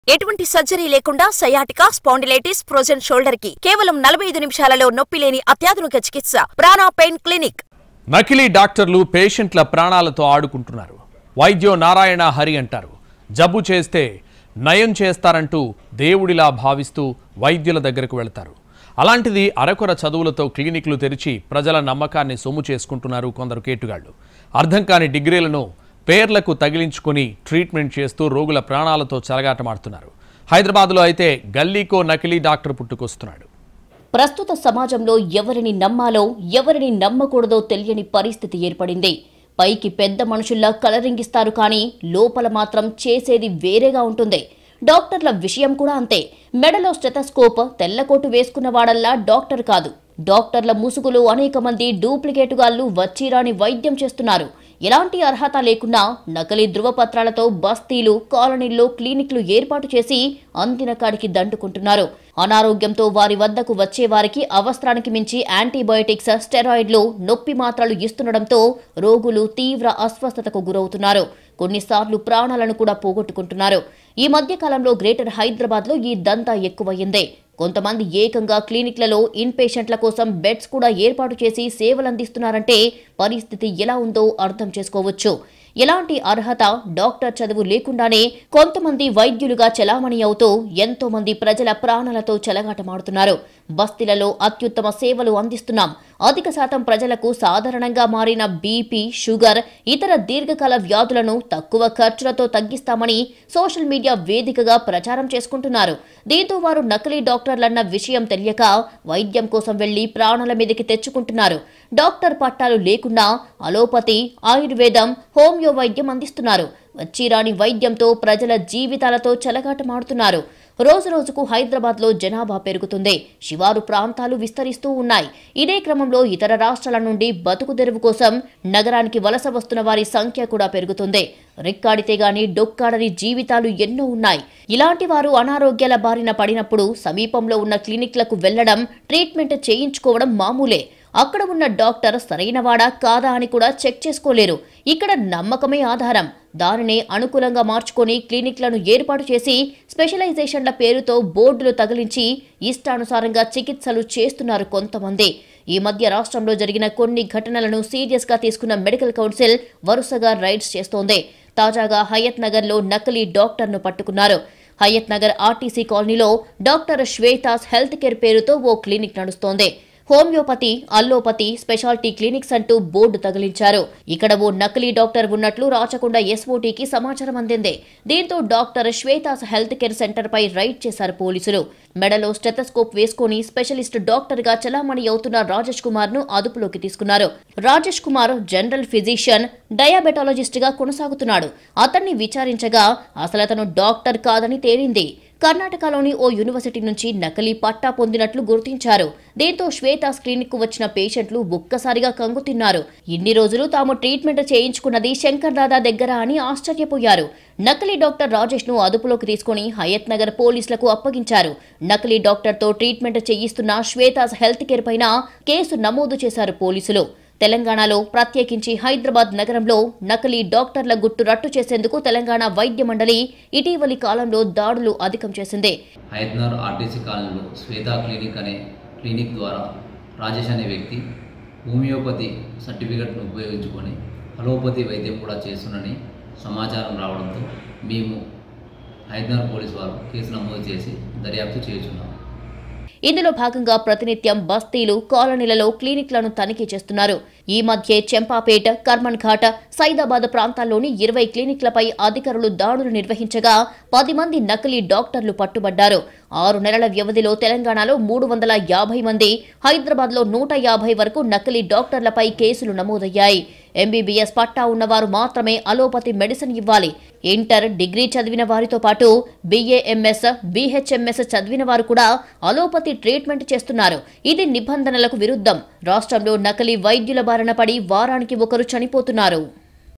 ఎటువంటి సర్జరీ లేకుండా sciatica spondylitis frozen shoulder కి కేవలం నలభై ఐదు నిమిషాలలో నొప్పి లేని అత్యాధునిక చికిత్స ప్రాణా పెయిన్ క్లినిక్ నకిలీ డాక్టర్లు పేషెంట్ల ప్రాణాలతో ఆడుకుంటున్నారు వైద్యో నారాయణ హరి అంటారు జబ్బు చేస్తే నయం చేస్తారంటూ దేవుడిలా భావిస్తూ వైద్యుల దగ్గరకు వెళతారు అలాంటిది అరకొర చదువులతో క్లినిక్లు తెరిచి ప్రజల నమ్మకాన్ని సొమ్ము చేసుకుంటున్నారు కొందరు కేటుగాళ్లు అర్థం కాని డిగ్రీలను పేర్లకు తగిలించుకుని ట్రీట్మెంట్ చేస్తూ రోగుల ప్రాణాలతో చెలగాటమాడుతున్నారు హైదరాబాద్లో అయితే గల్లీకో నకిలీ డాక్టర్ పుట్టుకొస్తున్నాడు ప్రస్తుత సమాజంలో ఎవరిని నమ్మాలో ఎవరిని నమ్మకూడదో తెలియని పరిస్థితి ఏర్పడింది పైకి పెద్ద మనుషుల్లా కలరింగిస్తారు కానీ లోపల మాత్రం చేసేది వేరేగా ఉంటుంది డాక్టర్ల విషయం కూడా అంతే మెడలో స్టెతస్కోప్ తెల్లకోటు వేసుకున్న వాడల్లా డాక్టర్ కాదు డాక్టర్ల ముసుగులో అనేక మంది డూప్లికేటుగాళ్లు వచ్చిరాని వైద్యం చేస్తున్నారు ఎలాంటి అర్హత లేకున్నా నకిలీ ధృవపత్రాలతో బస్తీలు కాలనీల్లో క్లినిక్లు ఏర్పాటు చేసి అందిన కాడికి దండుకుంటున్నారు అనారోగ్యంతో వారి వద్దకు వచ్చే వారికి అవసరానికి మించి యాంటీబయోటిక్స్ స్టెరాయిడ్లు నొప్పి మాత్రలు ఇస్తుండటంతో రోగులు తీవ్ర అస్వస్థతకు గురవుతున్నారు కొన్నిసార్లు ప్రాణాలను కూడా పోగొట్టుకుంటున్నారు ఈ మధ్య కాలంలో గ్రేటర్ హైదరాబాద్ లో ఈ దంతా ఎక్కువయ్యింది కొంతమంది ఏకంగా క్లినిక్లలో ఇన్ పేషెంట్ల కోసం బెడ్స్ కూడా ఏర్పాటు చేసి సేవలందిస్తున్నారంటే పరిస్థితి ఎలా ఉందో అర్థం చేసుకోవచ్చు ఎలాంటి అర్హత డాక్టర్ చదువు లేకుండానే కొంతమంది వైద్యులుగా చలామణి అవుతూ ఎంతో మంది ప్రజల ప్రాణాలతో చెలగాటమాడుతున్నారు బస్తీలలో అత్యుత్తమ సేవలు అందిస్తున్నాం అధిక శాతం ప్రజలకు సాధారణంగా మారిన బీపీ షుగర్ ఇతర దీర్ఘకాల వ్యాధులను తక్కువ ఖర్చులతో తగ్గిస్తామని సోషల్ మీడియా వేదికగా ప్రచారం చేసుకుంటున్నారు దీంతో వారు నకిలీ డాక్టర్లన్న విషయం తెలియక వైద్యం కోసం వెళ్లి ప్రాణాల మీదకి తెచ్చుకుంటున్నారు డాక్టర్ పట్టాలు లేకుండా అలోపతి ఆయుర్వేదం హోమియో వైద్యం అందిస్తున్నారు వచ్చిరాని వైద్యంతో ప్రజల జీవితాలతో చెలగాటమాడుతున్నారు రోజు రోజుకు హైదరాబాద్లో జనాభా పెరుగుతుంది శివారు ప్రాంతాలు విస్తరిస్తూ ఉన్నాయి ఇదే క్రమంలో ఇతర రాష్ట్రాల నుండి బతుకు తెరువు కోసం నగరానికి వలస వస్తున్న వారి సంఖ్య కూడా పెరుగుతుంది రెక్కాడితే గాని డొక్కాడని జీవితాలు ఎన్నో ఉన్నాయి ఇలాంటి వారు అనారోగ్యాల బారిన పడినప్పుడు సమీపంలో ఉన్న క్లినిక్లకు వెళ్లడం ట్రీట్మెంట్ చేయించుకోవడం మామూలే అక్కడ ఉన్న డాక్టర్ సరైనవాడా కాదా అని కూడా చెక్ చేసుకోలేరు ఇక్కడ నమ్మకమే ఆధారం దానినే అనుకూలంగా మార్చుకొని క్లినిక్లను ఏర్పాటు చేసి స్పెషలైజేషన్ల పేరుతో బోర్డులు తగిలించి ఇష్టానుసారంగా చికిత్సలు చేస్తున్నారు కొంతమంది ఈ మధ్య రాష్ట్రంలో జరిగిన కొన్ని ఘటనలను సీరియస్ గా తీసుకున్న మెడికల్ కౌన్సిల్ వరుసగా రైడ్స్ చేస్తోంది తాజాగా హయత్ నగర్ లో నకిలీ డాక్టర్ను పట్టుకున్నారు హయత్ నగర్ ఆర్టీసీ కాలనీలో డాక్టర్ శ్వేతాస్ హెల్త్ కేర్ పేరుతో ఓ క్లినిక్ నడుస్తోంది హోమియోపతి అల్లోపతి స్పెషాలిటీ క్లినిక్స్ అంటూ బోర్డు తగిలించారు ఇక్కడ ఓ నకిలీ డాక్టర్ ఉన్నట్లు రాచకొండ ఎస్ఓటీకి సమాచారం అందింది దీంతో doctor Swetha's health care centre పై రైడ్ చేశారు పోలీసులు మెడలో స్టెథస్కోప్ వేసుకుని స్పెషలిస్ట్ డాక్టర్ గా చలామణి అవుతున్న రాజేష్ కుమార్ ను అదుపులోకి తీసుకున్నారు Rajesh Kumar general physician diabetologist గా కొనసాగుతున్నాడు అతన్ని విచారించగా అసలు అతను డాక్టర్ కాదని తేలింది కర్ణాటకలోని ఓ యూనివర్సిటీ నుంచి నకిలీ పట్టా పొందినట్లు గుర్తించారు దీంతో శ్వేతాస్ క్లినిక్ కు వచ్చిన పేషెంట్లు ఒక్కసారిగా కంగు తిన్నారు ఇన్ని రోజులు తాము ట్రీట్మెంట్ చేయించుకున్నది శంకర్ దాదా దగ్గర అని ఆశ్చర్యపోయారు నకిలీ డాక్టర్ రాజేష్ ను అదుపులోకి తీసుకుని హయత్ నగర్ పోలీసులకు అప్పగించారు నకిలీ డాక్టర్ తో ట్రీట్మెంట్ చేయిస్తున్న శ్వేతాస్ హెల్త్ కేర్ పైన కేసు నమోదు చేశారు పోలీసులు తెలంగాణలో ప్రత్యేకించి హైదరాబాద్ నగరంలో నకిలీ డాక్టర్ల గుట్టు రట్టు చేసేందుకు తెలంగాణ వైద్య మండలి ఇటీవలి కాలంలో దాడులు అధికం చేసింది హైదనగర్ ఆర్టీసీ కాలనీలో శ్వేతా క్లినిక్ అనే క్లినిక్ ద్వారా రాజేష్ అనే వ్యక్తి హోమియోపతి సర్టిఫికెట్ను ఉపయోగించుకొని అలోపతి వైద్యం కూడా చేస్తున్నని సమాచారం రావడంతో మేము హైదనగర్ పోలీసు వారు కేసు నమోదు చేసి దర్యాప్తు చేయుచున్నాము ఇందులో భాగంగా ప్రతినిత్యం బస్తీలు కాలనీలలో క్లినిక్లను తనిఖీ చేస్తున్నారు ఈ మధ్య చెంపాపేట కర్మన్ ఘాట్ సైదాబాద్ ప్రాంతాల్లోని ఇరవై క్లినిక్లపై అధికారులు దాడులు నిర్వహించగా పది మంది నకిలీ డాక్టర్లు పట్టుబడ్డారు ఆరు నెలల వ్యవధిలో తెలంగాణలో మూడు వందల యాభై మంది హైదరాబాద్లో నూట యాభై వరకు నకిలీ డాక్టర్లపై కేసులు నమోదయ్యాయి ఎంబీబీఎస్ పట్టా ఉన్నవారు మాత్రమే అలోపతి మెడిసిన్ ఇవ్వాలి ఇంటర్ డిగ్రీ చదివిన వారితో పాటు బీఏఎంఎస్ బీహెచ్ఎంఎస్ చదివిన వారు కూడా అలోపతి ట్రీట్మెంట్ చేస్తున్నారు ఇది నిబంధనలకు విరుద్ధం రాష్ట్రంలో నకిలీ వైద్యుల బారిన పడి వారానికి ఒకరు చనిపోతున్నారు